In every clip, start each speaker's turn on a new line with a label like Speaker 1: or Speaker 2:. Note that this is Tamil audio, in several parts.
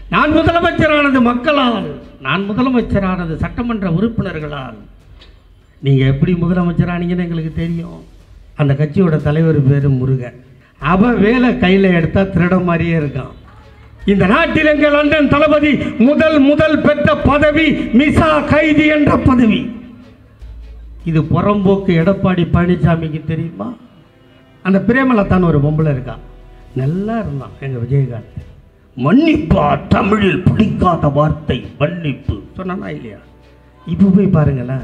Speaker 1: நான் முதலமைச்சரானது மக்களால் நான் முதலமைச்சரானது சட்டமன்ற உறுப்பினர்களால் நீங்கள் எப்படி முதலமைச்சரானீங்கன்னு எங்களுக்கு தெரியும் அந்த கட்சியோட தலைவர் பேர் முருகன் அவ வேலை கையில் எடுத்தா திருட மாதிரியே இருக்கான் இந்த நாட்டில் எங்கள் லண்டன் தளபதி முதல் முதல் பெற்ற பதவி மிசா கைதி என்ற பதவி இது புறம்போக்கு எடப்பாடி பழனிசாமிக்கு தெரியுமா அந்த பிரேமலதான் ஒரு பொம்பளை இருக்கா நல்லா இருந்தான் எங்கள் விஜயகாந்த் மன்னிப்பா தமிழில் பிடிக்காத வார்த்தை மன்னிப்பு சொன்னா இல்லையா இப்போ போய் பாருங்களேன்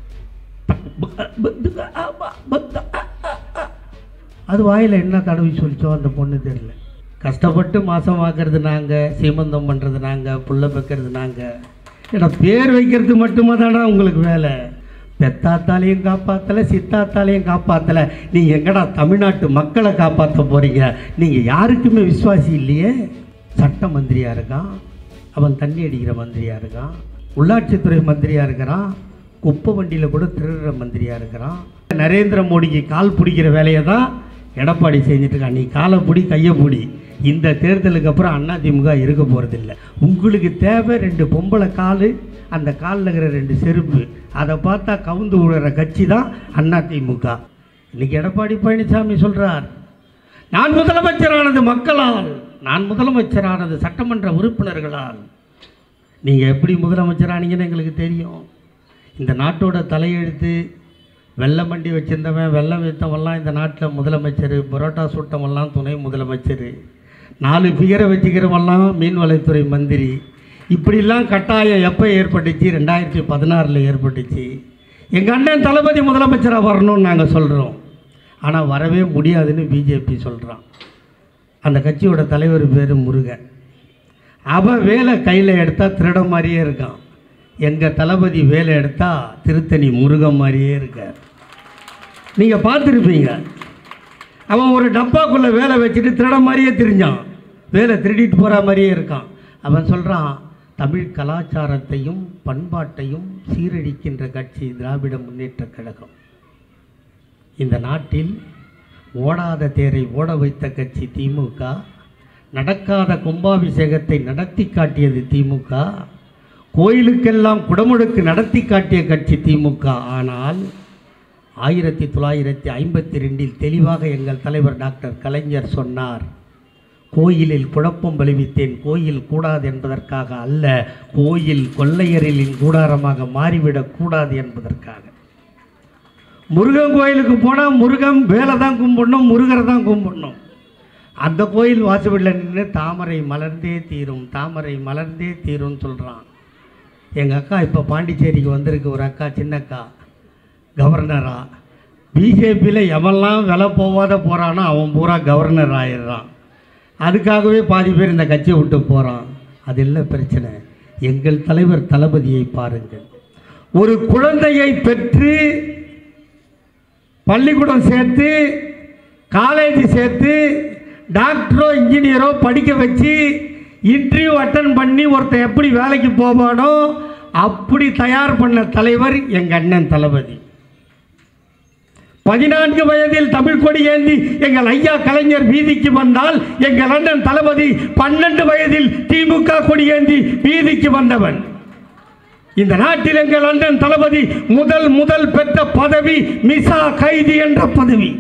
Speaker 1: அது வாயில் என்ன தடவி சொல்லிச்சோ அந்த பொண்ணு தெரியல கஷ்டப்பட்டு மாதம் வாக்குறது நாங்கள் சீமந்தம் பண்ணுறது நாங்கள் புள்ள வைக்கிறது நாங்கள் ஏன்னா பேர் வைக்கிறது மட்டுமா தானே உங்களுக்கு வேலை பெத்தாத்தாலையும் காப்பாற்றலை சித்தாத்தாலையும் காப்பாற்றலை நீங்கள் எங்கடா தமிழ்நாட்டு மக்களை காப்பாற்ற போகிறீங்க நீங்கள் யாருக்குமே விசுவாசி இல்லையே சட்ட மந்திரியாக இருக்கான் அவன் தண்ணி அடிக்கிற மந்திரியாக இருக்கான் உள்ளாட்சித்துறை மந்திரியாக இருக்கிறான் குப்பை வண்டியில் கூட திருடுற மந்திரியாக இருக்கிறான் நரேந்திர மோடிக்கு கால் பிடிக்கிற வேலையை தான் எடப்பாடி செஞ்சுட்டு இருக்கான் நீ காலை பிடி கையை பிடி இந்த தேர்தலுக்கு அப்புறம் அதிமுக இருக்க போகிறதில்ல உங்களுக்கு தேவை ரெண்டு பொம்பளை கால் அந்த காலில் இருக்கிற ரெண்டு செருப்பு அதை பார்த்தா கவுந்து விடுற கட்சி தான் அதிமுக இன்னைக்கு எடப்பாடி பழனிசாமி சொல்கிறார் நான் முதலமைச்சரானது மக்களால் நான் முதலமைச்சரானது சட்டமன்ற உறுப்பினர்களால் நீங்கள் எப்படி முதலமைச்சரானீங்கன்னு எங்களுக்கு தெரியும் இந்த நாட்டோட தலையெழுத்து வெள்ளம் வண்டி வச்சிருந்தவன் வெள்ளம் விற்றவெல்லாம் இந்த நாட்டில் முதலமைச்சர் பரோட்டா சுட்டவெல்லாம் துணை முதலமைச்சர் நாலு பிகரை வச்சுக்கிறவெல்லாம் மீன்வளத்துறை மந்திரி இப்படிலாம் கட்டாயம் எப்போ ஏற்பட்டுச்சு ரெண்டாயிரத்தி பதினாறில் ஏற்பட்டுச்சு எங்கள் அண்ணன் தளபதி முதலமைச்சராக வரணும்னு நாங்கள் சொல்கிறோம் ஆனால் வரவே முடியாதுன்னு பிஜேபி சொல்கிறான் அந்த கட்சியோட தலைவர் பேர் முருகன் அவன் வேலை கையில் எடுத்தால் திருட மாதிரியே இருக்கான் எங்கள் தளபதி வேலை எடுத்தால் திருத்தணி முருகன் மாதிரியே இருக்கார் நீங்கள் பார்த்துருப்பீங்க அவன் ஒரு டப்பாக்குள்ளே வேலை வச்சுட்டு திருட மாதிரியே திரிஞ்சான் வேலை திருடிட்டு போகிற மாதிரியே இருக்கான் அவன் சொல்கிறான் தமிழ் கலாச்சாரத்தையும் பண்பாட்டையும் சீரழிக்கின்ற கட்சி திராவிட முன்னேற்றக் கழகம் இந்த நாட்டில் ஓடாத தேரை ஓட வைத்த கட்சி திமுக நடக்காத கும்பாபிஷேகத்தை நடத்தி காட்டியது திமுக கோயிலுக்கெல்லாம் குடமுழுக்கு நடத்தி காட்டிய கட்சி திமுக ஆனால் ஆயிரத்தி தொள்ளாயிரத்தி ஐம்பத்தி ரெண்டில் தெளிவாக எங்கள் தலைவர் டாக்டர் கலைஞர் சொன்னார் கோயிலில் குழப்பம் விளைவித்தேன் கோயில் கூடாது என்பதற்காக அல்ல கோயில் கொள்ளையரிலின் கூடாரமாக மாறிவிடக் கூடாது என்பதற்காக முருகன் கோயிலுக்கு போனால் முருகன் வேலை தான் கும்பிடணும் முருகரை தான் கும்பிடணும் அந்த கோயில் வாசலில் நின்று தாமரை மலர்ந்தே தீரும் தாமரை மலர்ந்தே தீரும்னு சொல்கிறான் எங்கள் அக்கா இப்போ பாண்டிச்சேரிக்கு வந்திருக்கு ஒரு அக்கா சின்னக்கா கவர்னரா பிஜேபியில் எவன்லாம் விலை போகாத போகிறானோ அவன் பூரா கவர்னர் ஆயிடுறான் அதுக்காகவே பாதி பேர் இந்த கட்சியை விட்டு போகிறான் அது இல்லை பிரச்சனை எங்கள் தலைவர் தளபதியை பாருங்கள் ஒரு குழந்தையை பெற்று பள்ளிக்கூடம் சேர்த்து காலேஜ் சேர்த்து டாக்டரோ இன்ஜினியரோ படிக்க வச்சு இன்டர்வியூ அட்டன் பண்ணி ஒருத்தன் எப்படி வேலைக்கு போவானோ அப்படி தயார் பண்ண தலைவர் எங்கள் அண்ணன் தளபதி பதினான்கு வயதில் தமிழ் கொடி ஏந்தி எங்கள் ஐயா கலைஞர் வீதிக்கு வந்தால் எங்கள் அண்ணன் தளபதி பன்னெண்டு வயதில் திமுக கொடி ஏந்தி வீதிக்கு வந்தவன் இந்த நாட்டில் எங்கள் அண்ணன் தளபதி முதல் முதல் பெற்ற பதவி மிசா கைதி என்ற பதவி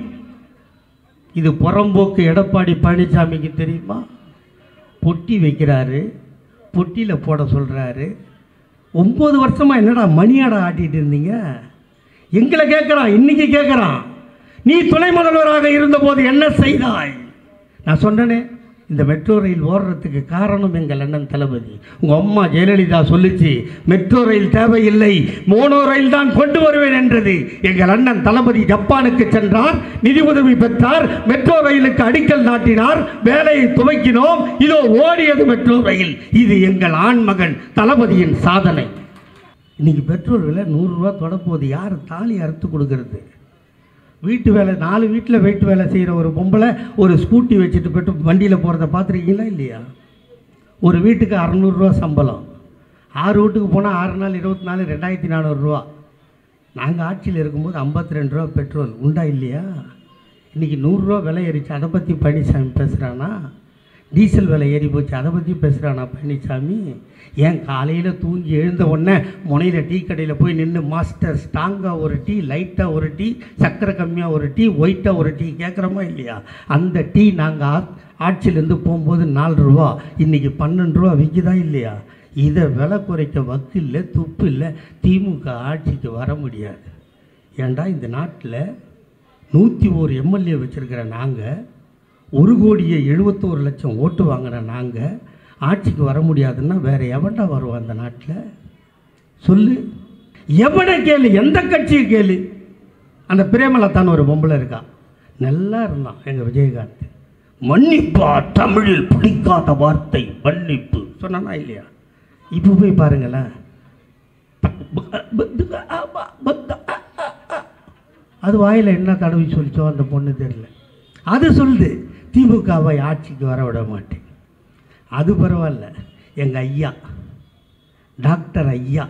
Speaker 1: இது புறம்போக்கு எடப்பாடி பழனிசாமிக்கு தெரியுமா பொட்டி வைக்கிறாரு பொட்டியில் போட சொல்கிறாரு ஒம்பது வருஷமாக என்னடா மணியாடா ஆட்டிட்டு இருந்தீங்க எங்களை கேட்குறான் இன்னைக்கு கேட்குறான் நீ துணை முதல்வராக இருந்தபோது என்ன செய்தாய் நான் சொன்னனே இந்த மெட்ரோ ரயில் ஓடுறதுக்கு காரணம் எங்கள் அண்ணன் தளபதி உங்கள் அம்மா ஜெயலலிதா சொல்லிச்சு மெட்ரோ ரயில் தேவையில்லை மோனோ ரயில் தான் கொண்டு வருவேன் என்றது எங்கள் அண்ணன் தளபதி ஜப்பானுக்கு சென்றார் நிதி உதவி பெற்றார் மெட்ரோ ரயிலுக்கு அடிக்கல் நாட்டினார் வேலையை துவக்கினோம் இதோ ஓடியது மெட்ரோ ரயில் இது எங்கள் ஆண்மகன் தளபதியின் சாதனை இன்னைக்கு பெட்ரோல் விலை நூறுரூவா தொடப்போகுது யார் தாலி அறுத்து கொடுக்கறது வீட்டு வேலை நாலு வீட்டில் வீட்டு வேலை செய்கிற ஒரு பொம்பளை ஒரு ஸ்கூட்டி வச்சுட்டு போய்ட்டு வண்டியில் போகிறத பார்த்துருக்கீங்களா இல்லையா ஒரு வீட்டுக்கு அறநூறுரூவா சம்பளம் ஆறு வீட்டுக்கு போனால் ஆறு நாள் இருபத்தி நாலு ரெண்டாயிரத்தி நானூறுரூவா நாங்கள் ஆட்சியில் இருக்கும்போது ஐம்பத்தி ரெண்டு ரூபா பெட்ரோல் உண்டா இல்லையா இன்றைக்கி நூறுரூவா விலை ஏறிச்சு அதை பற்றி பழனிசாமி பேசுகிறானா டீசல் விலை ஏறி போச்சு அதை பற்றி பேசுகிறானா பழனிசாமி ஏன் காலையில் தூங்கி எழுந்த உடனே முனையில் டீ கடையில் போய் நின்று மாஸ்டர் ஸ்ட்ராங்காக ஒரு டீ லைட்டாக ஒரு டீ சர்க்கரை கம்மியாக ஒரு டீ ஒயிட்டாக ஒரு டீ கேட்குறோமா இல்லையா அந்த டீ நாங்கள் ஆட்சியிலேருந்து போகும்போது நாலு ரூபா இன்றைக்கி பன்னெண்டு ரூபா விற்கிதா இல்லையா இதை விலை குறைக்க வக்கு இல்லை துப்பு இல்லை திமுக ஆட்சிக்கு வர முடியாது ஏண்டா இந்த நாட்டில் நூற்றி ஒரு எம்எல்ஏ வச்சுருக்கிற நாங்கள் ஒரு கோடியே எழுபத்தோரு லட்சம் ஓட்டு வாங்கின நாங்கள் ஆட்சிக்கு வர முடியாதுன்னா வேற எவன்டா வருவான் அந்த நாட்டில் சொல்லு எவனை கேளு எந்த கட்சியை கேளு அந்த பிரேமலத்தான் ஒரு பொம்பளை இருக்கா நல்லா இருந்தான் எங்கள் விஜயகாந்த் மன்னிப்பா தமிழில் பிடிக்காத வார்த்தை மன்னிப்பு சொன்னானா இல்லையா இப்போ போய் பாருங்களேன் அது வாயில் என்ன தடவி சொல்லிச்சோ அந்த பொண்ணு தெரியல அது சொல்லுது திமுகவை ஆட்சிக்கு வர விட மாட்டேன் அது பரவாயில்ல எங்கள் ஐயா டாக்டர் ஐயா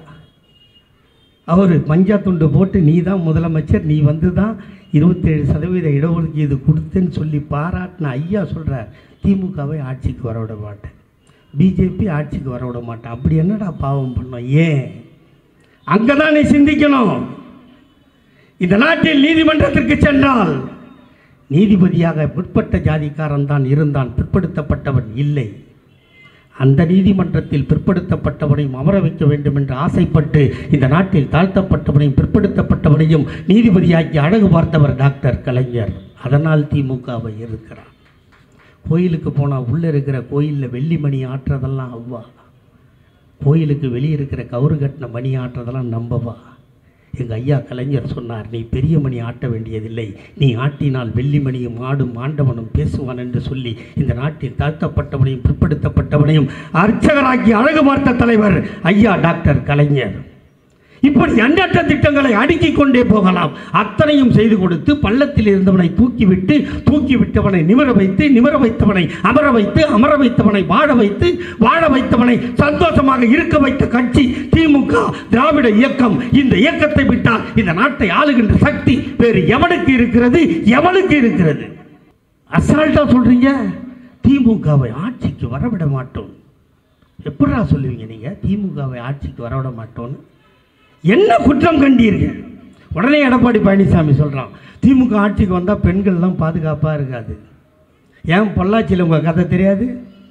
Speaker 1: அவர் மஞ்சா துண்டு போட்டு நீ தான் முதலமைச்சர் நீ வந்து தான் இருபத்தேழு சதவீத இடஒதுக்கீடு கொடுத்தேன்னு சொல்லி பாராட்டின ஐயா சொல்கிறார் திமுகவை ஆட்சிக்கு வர விட மாட்டேன் பிஜேபி ஆட்சிக்கு வர விட மாட்டேன் அப்படி என்னடா பாவம் பண்ணோம் ஏன் அங்கே தான் நீ சிந்திக்கணும் இந்த நாட்டில் நீதிமன்றத்திற்கு சென்றால் நீதிபதியாக பிற்பட்ட ஜாதிக்காரன் தான் இருந்தான் பிற்படுத்தப்பட்டவன் இல்லை அந்த நீதிமன்றத்தில் பிற்படுத்தப்பட்டவனையும் அமர வைக்க வேண்டும் என்று ஆசைப்பட்டு இந்த நாட்டில் தாழ்த்தப்பட்டவனையும் பிற்படுத்தப்பட்டவனையும் நீதிபதியாக்கி அழகு பார்த்தவர் டாக்டர் கலைஞர் அதனால் திமுகவை இருக்கிறார் கோயிலுக்கு போனால் உள்ளே இருக்கிற கோயிலில் வெள்ளி மணி ஆட்டுறதெல்லாம் அவ்வா கோயிலுக்கு வெளியே இருக்கிற கவுரு கட்டின மணி ஆட்டுறதெல்லாம் நம்பவா எங்கள் ஐயா கலைஞர் சொன்னார் நீ பெரிய மணி ஆட்ட வேண்டியதில்லை நீ ஆட்டினால் வெள்ளி மணியும் ஆடும் ஆண்டவனும் பேசுவான் என்று சொல்லி இந்த நாட்டில் தாழ்த்தப்பட்டவனையும் பிற்படுத்தப்பட்டவனையும் அர்ச்சகராக்கி அழகு பார்த்த தலைவர் ஐயா டாக்டர் கலைஞர் இப்படி எண்ணற்ற திட்டங்களை அடுக்கிக் கொண்டே போகலாம் அத்தனையும் செய்து கொடுத்து பள்ளத்தில் இருந்தவனை தூக்கிவிட்டு தூக்கிவிட்டவனை நிமிர வைத்து நிமிர வைத்தவனை அமர வைத்து அமர வைத்தவனை வாழ வைத்து வாழ வைத்தவனை சந்தோஷமாக இருக்க வைத்த கட்சி திமுக திராவிட இயக்கம் இந்த இயக்கத்தை விட்டால் இந்த நாட்டை ஆளுகின்ற சக்தி வேறு எவனுக்கு இருக்கிறது எவனுக்கு இருக்கிறது அசால்ட்டா சொல்றீங்க திமுகவை ஆட்சிக்கு வரவிட மாட்டோம் எப்படிடா சொல்லுவீங்க நீங்க திமுகவை ஆட்சிக்கு வரவிட மாட்டோம்னு என்ன குற்றம் கண்டீர்கள் உடனே எடப்பாடி பழனிசாமி சொல்கிறான் திமுக ஆட்சிக்கு வந்தால் பெண்கள்லாம் பாதுகாப்பாக இருக்காது ஏன் பொள்ளாச்சியில் உங்கள் கதை தெரியாது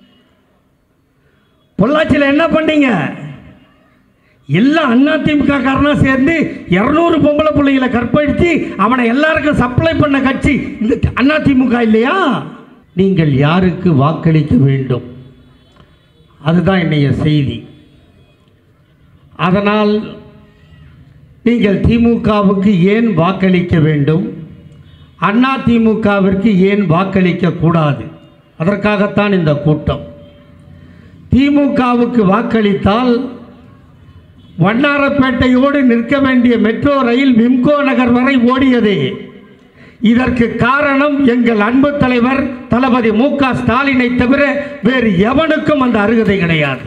Speaker 1: பொள்ளாச்சியில் என்ன பண்ணீங்க எல்லாம் அண்ணா திமுக காரனா சேர்ந்து இரநூறு பொம்பளை பிள்ளைகளை கற்பழித்து அவனை எல்லாருக்கும் சப்ளை பண்ண கட்சி இந்த அண்ணா திமுக இல்லையா நீங்கள் யாருக்கு வாக்களிக்க வேண்டும் அதுதான் என்னைய செய்தி அதனால் நீங்கள் திமுகவுக்கு ஏன் வாக்களிக்க வேண்டும் அண்ணா திமுகவிற்கு ஏன் வாக்களிக்க கூடாது அதற்காகத்தான் இந்த கூட்டம் திமுகவுக்கு வாக்களித்தால் வண்ணாரப்பேட்டையோடு நிற்க வேண்டிய மெட்ரோ ரயில் விம்கோ நகர் வரை ஓடியது இதற்கு காரணம் எங்கள் அன்பு தலைவர் தளபதி மு க ஸ்டாலினை தவிர வேறு எவனுக்கும் அந்த அருகதை கிடையாது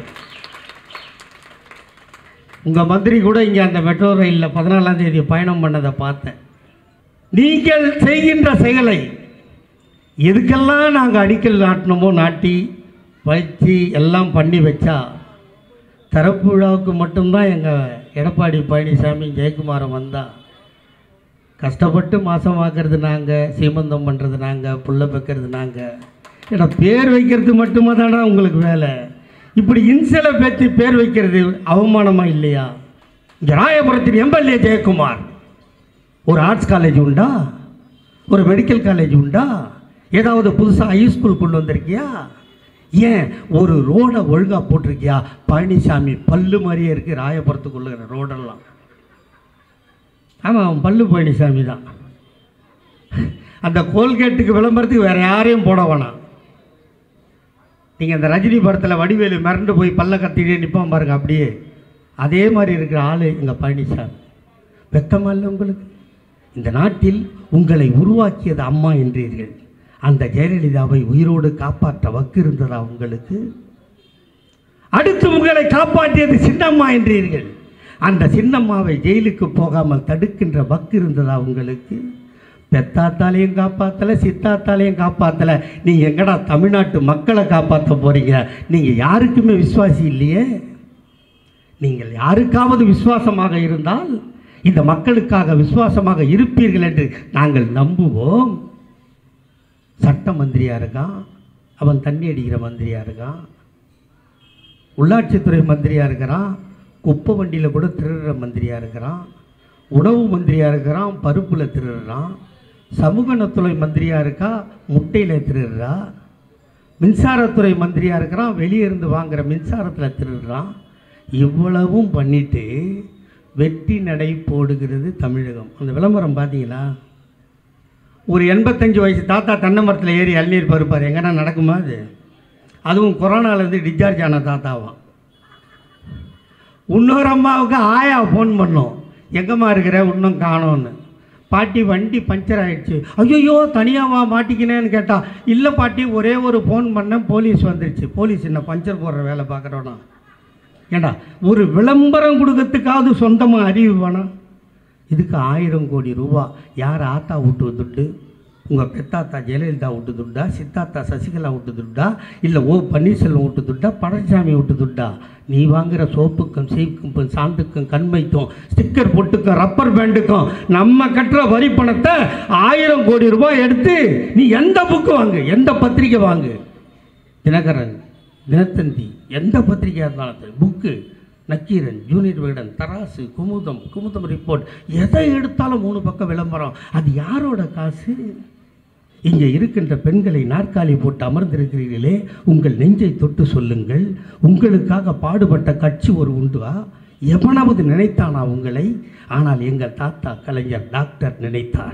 Speaker 1: உங்கள் மந்திரி கூட இங்கே அந்த மெட்ரோ ரயிலில் பதினாலாம் தேதி பயணம் பண்ணதை பார்த்தேன் நீங்கள் செய்கின்ற செயலை எதுக்கெல்லாம் நாங்கள் அடிக்கல் நாட்டினமோ நாட்டி வச்சு எல்லாம் பண்ணி வச்சா திறப்பு விழாவுக்கு மட்டும்தான் எங்கள் எடப்பாடி பழனிசாமி ஜெயக்குமாரன் வந்தா கஷ்டப்பட்டு மாசமாக்குறது நாங்கள் சீமந்தம் பண்ணுறது நாங்கள் புள்ள வைக்கிறது நாங்கள் ஏன்னா பேர் வைக்கிறது மட்டுமா தானே உங்களுக்கு வேலை இப்படி இன்சலை பற்றி பேர் வைக்கிறது அவமானமா இல்லையா இங்கே ராயபுரத்தின் எம்எல்ஏ ஜெயக்குமார் ஒரு ஆர்ட்ஸ் காலேஜ் உண்டா ஒரு மெடிக்கல் காலேஜ் உண்டா ஏதாவது புதுசாக ஹை ஸ்கூல் கொண்டு வந்திருக்கியா ஏன் ஒரு ரோடை ஒழுங்காக போட்டிருக்கியா பழனிசாமி பல்லு மாதிரியே இருக்குது ராயபுரத்துக்குள்ள ரோடெல்லாம் ஆமாம் அவன் பல்லு பழனிசாமி தான் அந்த கோல்கேட்டுக்கு விளம்பரத்துக்கு வேறு யாரையும் போட வேணாம் நீங்கள் அந்த ரஜினி படத்தில் வடிவேலு மிரண்டு போய் பல்ல கத்திட்டே நிற்பான் பாருங்க அப்படியே அதே மாதிரி இருக்கிற ஆள் எங்கள் பழனிசாமி வெக்கமா இல்லை உங்களுக்கு இந்த நாட்டில் உங்களை உருவாக்கியது அம்மா என்றீர்கள் அந்த ஜெயலலிதாவை உயிரோடு காப்பாற்ற வக்கு இருந்ததா உங்களுக்கு அடுத்து உங்களை காப்பாற்றியது சின்னம்மா என்றீர்கள் அந்த சின்னம்மாவை ஜெயிலுக்கு போகாமல் தடுக்கின்ற வக்கு இருந்ததா உங்களுக்கு பெத்தாத்தாலையும் காப்பாற்றலை சித்தாத்தாலையும் காப்பாற்றலை நீங்கள் எங்கடா தமிழ்நாட்டு மக்களை காப்பாற்ற போகிறீங்க நீங்கள் யாருக்குமே விசுவாசி இல்லையே நீங்கள் யாருக்காவது விசுவாசமாக இருந்தால் இந்த மக்களுக்காக விசுவாசமாக இருப்பீர்கள் என்று நாங்கள் நம்புவோம் சட்ட மந்திரியா இருக்கான் அவன் தண்ணி அடிக்கிற மந்திரியா இருக்கான் உள்ளாட்சித்துறை மந்திரியா இருக்கிறான் குப்பை வண்டியில் கூட திருடுற மந்திரியா இருக்கிறான் உணவு மந்திரியா இருக்கிறான் பருப்பில் திருடுறான் சமூக நலத்துறை மந்திரியா இருக்கா முட்டையில் திருடுறா மின்சாரத்துறை மந்திரியா இருக்கிறான் வெளியே இருந்து வாங்குற மின்சாரத்தில் திருடுறான் இவ்வளவும் பண்ணிட்டு வெற்றி நடை போடுகிறது தமிழகம் அந்த விளம்பரம் பார்த்தீங்களா ஒரு எண்பத்தஞ்சு வயசு தாத்தா தென்னை மரத்தில் ஏறி இளநீர் பருப்பார் எங்கன்னா நடக்குமா அது அதுவும் கொரோனாலேருந்து டிஸ்சார்ஜ் ஆன தாத்தாவாம் இன்னொரு அம்மாவுக்கு ஆயா ஃபோன் பண்ணோம் எங்கம்மா இருக்கிற இன்னும் காணோன்னு பாட்டி வண்டி பஞ்சர் ஆயிடுச்சு ஐயோ தனியாவா மாட்டிக்கினேன்னு கேட்டா இல்லை பாட்டி ஒரே ஒரு ஃபோன் பண்ணேன் போலீஸ் வந்துருச்சு போலீஸ் என்ன பஞ்சர் போடுற வேலை பார்க்குறோன்னா ஏண்டா ஒரு விளம்பரம் கொடுக்கறதுக்காவது சொந்தமாக அறிவு வேணும் இதுக்கு ஆயிரம் கோடி ரூபா யார் ஆத்தா விட்டு துட்டு உங்கள் பெத்தாத்தா ஜெயலலிதா விட்டு துட்டா சித்தாத்தா சசிகலா விட்டு துட்டா இல்லை ஓ பன்னீர்செல்வம் விட்டு துட்டா பழனிசாமி விட்டு துட்டா நீ வாங்குற சோப்புக்கும் சீப்புக்கும் சாந்துக்கும் கண்மைக்கும் ஸ்டிக்கர் பொட்டுக்கும் ரப்பர் பேண்டுக்கும் நம்ம கட்டுற வரி பணத்தை ஆயிரம் கோடி ரூபாய் எடுத்து நீ எந்த புக்கு வாங்கு எந்த பத்திரிக்கை வாங்கு தினகரன் தினத்தந்தி எந்த பத்திரிகையாக இருந்தாலும் சரி புக்கு நக்கீரன் ஜூனியர் விகடன் தராசு குமுதம் குமுதம் ரிப்போர்ட் எதை எடுத்தாலும் மூணு பக்கம் விளம்பரம் அது யாரோட காசு இங்கே இருக்கின்ற பெண்களை நாற்காலி போட்டு அமர்ந்திருக்கிறீர்களே உங்கள் நெஞ்சை தொட்டு சொல்லுங்கள் உங்களுக்காக பாடுபட்ட கட்சி ஒரு உண்டுவா எவனாவது நினைத்தானா உங்களை ஆனால் எங்கள் தாத்தா கலைஞர் டாக்டர் நினைத்தார்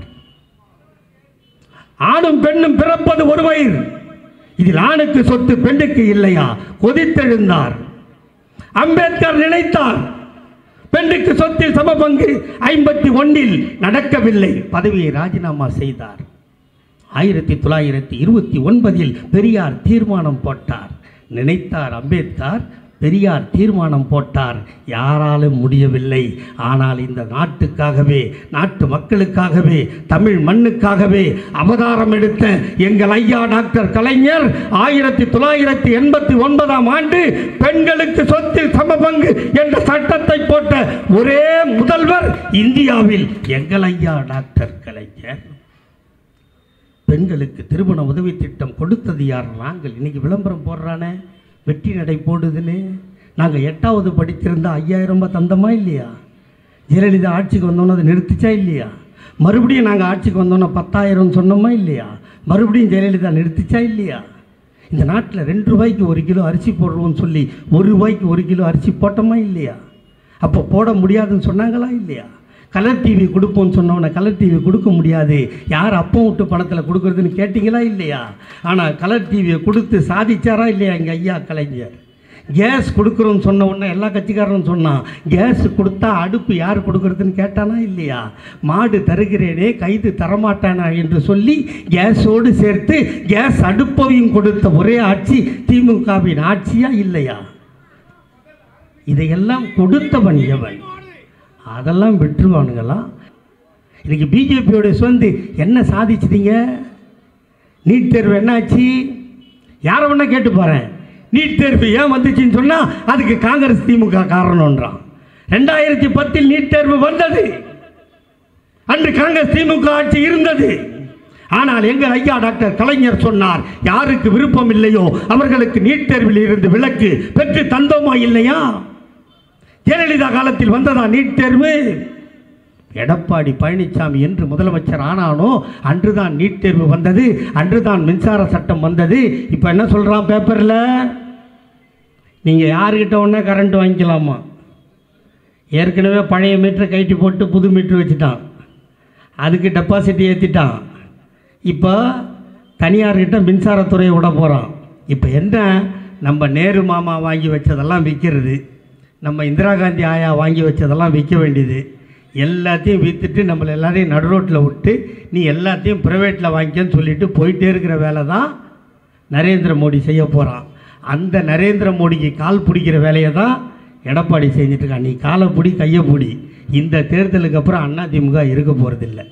Speaker 1: ஆணும் பெண்ணும் பிறப்பது ஒரு வயிறு இதில் ஆணுக்கு சொத்து பெண்ணுக்கு இல்லையா கொதித்தெழுந்தார் அம்பேத்கர் நினைத்தார் பெண்ணுக்கு சொத்தில் சம பங்கு ஐம்பத்தி ஒன்றில் நடக்கவில்லை பதவியை ராஜினாமா செய்தார் ஆயிரத்தி தொள்ளாயிரத்தி இருபத்தி ஒன்பதில் பெரியார் தீர்மானம் போட்டார் நினைத்தார் அம்பேத்கர் பெரியார் தீர்மானம் போட்டார் யாராலும் முடியவில்லை ஆனால் இந்த நாட்டுக்காகவே நாட்டு மக்களுக்காகவே தமிழ் மண்ணுக்காகவே அவதாரம் எடுத்த எங்கள் ஐயா டாக்டர் கலைஞர் ஆயிரத்தி தொள்ளாயிரத்தி எண்பத்தி ஒன்பதாம் ஆண்டு பெண்களுக்கு சொத்தில் சம பங்கு என்ற சட்டத்தை போட்ட ஒரே முதல்வர் இந்தியாவில் எங்கள் ஐயா டாக்டர் கலைஞர் பெண்களுக்கு திருமண உதவி திட்டம் கொடுத்தது யார் நாங்கள் இன்னைக்கு விளம்பரம் போடுறானே வெற்றி நடை போடுதுன்னு நாங்கள் எட்டாவது படித்திருந்தா ஐயாயிரம் ரூபாய் தந்தோமா இல்லையா ஜெயலலிதா ஆட்சிக்கு வந்தோன்னே அதை நிறுத்திச்சா இல்லையா மறுபடியும் நாங்கள் ஆட்சிக்கு வந்தோன்னே பத்தாயிரம் சொன்னோமா இல்லையா மறுபடியும் ஜெயலலிதா நிறுத்திச்சா இல்லையா இந்த நாட்டில் ரெண்டு ரூபாய்க்கு ஒரு கிலோ அரிசி போடுறோம்னு சொல்லி ஒரு ரூபாய்க்கு ஒரு கிலோ அரிசி போட்டோமா இல்லையா அப்போ போட முடியாதுன்னு சொன்னாங்களா இல்லையா கலர் டிவி கொடுப்போம்னு சொன்னவனை கலர் டிவி கொடுக்க முடியாது யார் அப்பம் விட்டு பணத்தில் கொடுக்குறதுன்னு கேட்டிங்களா இல்லையா ஆனால் கலர் டிவியை கொடுத்து சாதிச்சாரா இல்லையா எங்கள் ஐயா கலைஞர் கேஸ் கொடுக்குறோன்னு சொன்ன உடனே எல்லா கட்சிக்காரனும் சொன்னான் கேஸ் கொடுத்தா அடுப்பு யார் கொடுக்குறதுன்னு கேட்டானா இல்லையா மாடு தருகிறேனே கைது தரமாட்டானா என்று சொல்லி கேஸோடு சேர்த்து கேஸ் அடுப்பையும் கொடுத்த ஒரே ஆட்சி திமுகவின் ஆட்சியா இல்லையா இதையெல்லாம் கொடுத்தவன் எவன் அதெல்லாம் விட்டுருவானுங்களா இன்னைக்கு பிஜேபியோட சொந்து என்ன சாதிச்சிட்டீங்க நீட் தேர்வு என்னாச்சு யாரை வேணா கேட்டு போகிறேன் நீட் தேர்வு ஏன் வந்துச்சுன்னு சொன்னால் அதுக்கு காங்கிரஸ் திமுக காரணம்ன்றான் ரெண்டாயிரத்தி பத்தில் நீட் தேர்வு வந்தது அன்று காங்கிரஸ் திமுக ஆட்சி இருந்தது ஆனால் எங்கள் ஐயா டாக்டர் கலைஞர் சொன்னார் யாருக்கு விருப்பம் இல்லையோ அவர்களுக்கு நீட் தேர்வில் இருந்து விலக்கு பெற்று தந்தோமா இல்லையா ஜெயலலிதா காலத்தில் வந்ததா நீட் தேர்வு எடப்பாடி பழனிசாமி என்று முதலமைச்சர் ஆனானோ அன்றுதான் நீட் தேர்வு வந்தது அன்றுதான் மின்சார சட்டம் வந்தது இப்போ என்ன சொல்கிறான் பேப்பரில் நீங்கள் யாருக்கிட்ட ஒன்றே கரண்ட் வாங்கிக்கலாமா ஏற்கனவே பழைய மீட்டரை கைட்டி போட்டு புது மீட்ரு வச்சுட்டான் அதுக்கு டெபாசிட் ஏற்றிட்டான் இப்போ தனியார்கிட்ட மின்சாரத்துறையை விட போகிறான் இப்போ என்ன நம்ம நேரு மாமா வாங்கி வச்சதெல்லாம் விற்கிறது நம்ம இந்திரா காந்தி ஆயா வாங்கி வச்சதெல்லாம் விற்க வேண்டியது எல்லாத்தையும் விற்றுட்டு நம்மளை எல்லாரையும் நடு ரோட்டில் விட்டு நீ எல்லாத்தையும் ப்ரைவேட்டில் வாங்கிக்கன்னு சொல்லிட்டு போயிட்டே இருக்கிற வேலை தான் நரேந்திர மோடி செய்ய போகிறான் அந்த நரேந்திர மோடிக்கு கால் பிடிக்கிற வேலையை தான் எடப்பாடி செஞ்சுட்டு இருக்கான் நீ காலை பிடி கையை பிடி இந்த தேர்தலுக்கு அப்புறம் அண்ணா திமுக இருக்க போகிறதில்ல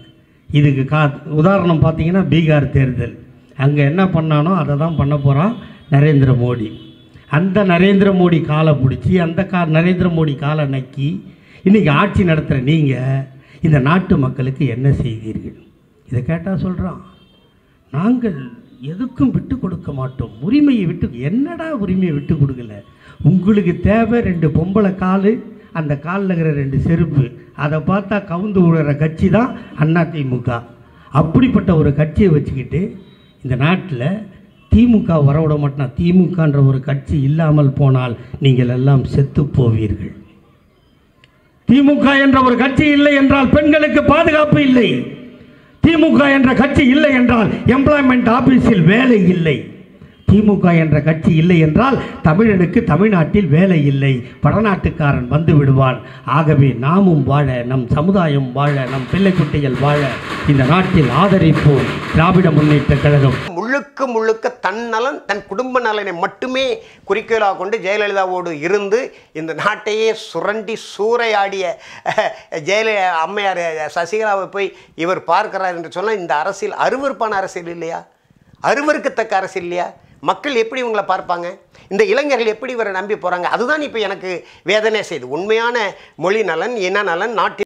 Speaker 1: இதுக்கு கா உதாரணம் பார்த்தீங்கன்னா பீகார் தேர்தல் அங்கே என்ன பண்ணானோ அதை தான் பண்ண போகிறான் நரேந்திர மோடி அந்த நரேந்திர மோடி காலை பிடிச்சி அந்த கா நரேந்திர மோடி காலை நக்கி இன்றைக்கி ஆட்சி நடத்துகிற நீங்கள் இந்த நாட்டு மக்களுக்கு என்ன செய்தீர்கள் இதை கேட்டால் சொல்கிறான் நாங்கள் எதுக்கும் விட்டு கொடுக்க மாட்டோம் உரிமையை விட்டு என்னடா உரிமையை விட்டு கொடுக்கல உங்களுக்கு தேவை ரெண்டு பொம்பளை கால் அந்த காலில் இருக்கிற ரெண்டு செருப்பு அதை பார்த்தா கவுந்து விடுற கட்சி தான் அதிமுக அப்படிப்பட்ட ஒரு கட்சியை வச்சுக்கிட்டு இந்த நாட்டில் திமுக வரவிட மாட்டேன் திமுகன்ற ஒரு கட்சி இல்லாமல் போனால் நீங்கள் எல்லாம் செத்து போவீர்கள் திமுக என்ற ஒரு கட்சி இல்லை என்றால் பெண்களுக்கு பாதுகாப்பு இல்லை திமுக என்ற கட்சி இல்லை என்றால் எம்ப்ளாய்மெண்ட் ஆபீஸில் வேலை இல்லை திமுக என்ற கட்சி இல்லை என்றால் தமிழனுக்கு தமிழ்நாட்டில் வேலை இல்லை வடநாட்டுக்காரன் வந்து விடுவான் ஆகவே நாமும் வாழ நம் சமுதாயம் வாழ நம் பிள்ளைக்குட்டிகள் வாழ இந்த நாட்டில் ஆதரிப்போம் திராவிட முன்னேற்ற கழகம்
Speaker 2: முழுக்க முழுக்க தன் நலன் தன் குடும்ப நலனை மட்டுமே குறிக்கோளாக கொண்டு ஜெயலலிதாவோடு இருந்து இந்த நாட்டையே சுரண்டி சூறையாடிய அஹ், ஜெயலலிதா அம்மையார் சசிகலாவை போய் இவர் பார்க்கிறார் என்று சொன்னால் இந்த அரசியல் அருவருப்பான அரசியல் இல்லையா அருவருக்கத்தக்க அரசியல் இல்லையா மக்கள் எப்படி இவங்களை பார்ப்பாங்க இந்த இளைஞர்கள் எப்படி இவரை நம்பி போகிறாங்க அதுதான் இப்போ எனக்கு வேதனை செய்யுது உண்மையான மொழி நலன் இன நலன் நாட்டின்